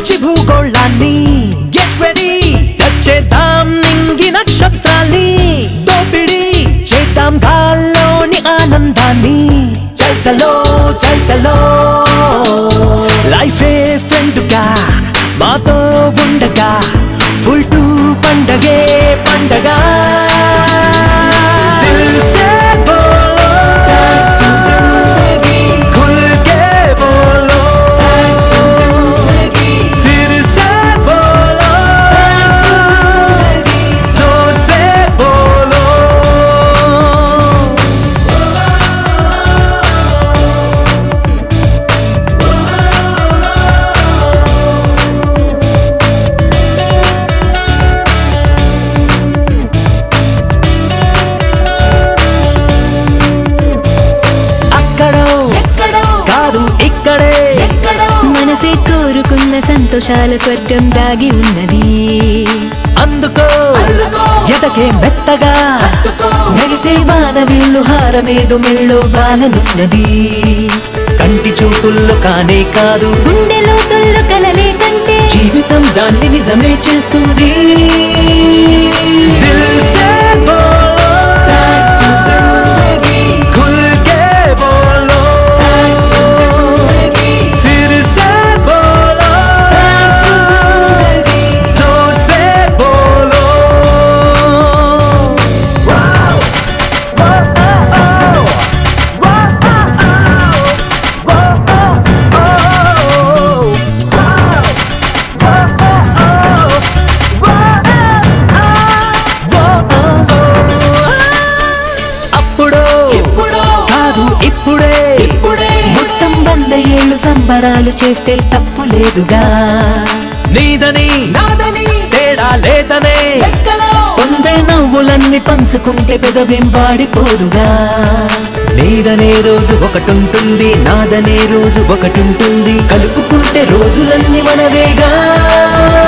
మార్చి భూగోళాన్ని get ready వచ్చేద్దాం నింగి నక్షత్రాల్ని దోపిడి చేద్దాం గాల్లోని ఆనందాన్ని చల్ చలో చల్ చలో లైఫే ఫ్రెండ్గా మాతో ఉండగా ఫుల్ టు పండగే పండగ దిల్ సే బోలో, खुल के बोलो फिर से बोलो जोर से बोलो అక్కడో ఎక్కడో కాదు ఇక్కడే ఎక్కడో మనసే కోరుకున్న సంతోషాల స్వర్గం దాగి ఉన్నది అందుకో అందుకో. ఎదకే మెత్తగా హత్తుకో. మెరిసే వాన విల్లు హారమేదు మెళ్ళు వాలనున్నది కంటి చూపుల్లో కానే కాదు గుండెలో తొల్లు కలలే కంటే జీవితం దాన్ని నిజమే చేస్తుంది దిల్ సే బోలో, Thanks to जिंदगी खुल के बोलो, Thanks to जिंदगी फिर से बोलो, Thanks to जिंदगी जोर से बोलो అప్పుడో ఇప్పుడో కాదు ఇప్పుడే ఇప్పుడే మొత్తం వంద ఏళ్ళు సంబరాలు చేస్తే తప్పు లేదుగా నీదని నాదని తేడా లేదనే ఎక్కడో పొందే నవ్వులన్నీ పంచుకుంటే పెదవేం వాడిపోదుగా నీదనే రోజు ఒకటుంటుంది నాదనే రోజు ఒకటుంటుంది కలుపుకుంటే రోజులన్నీ మనవేగా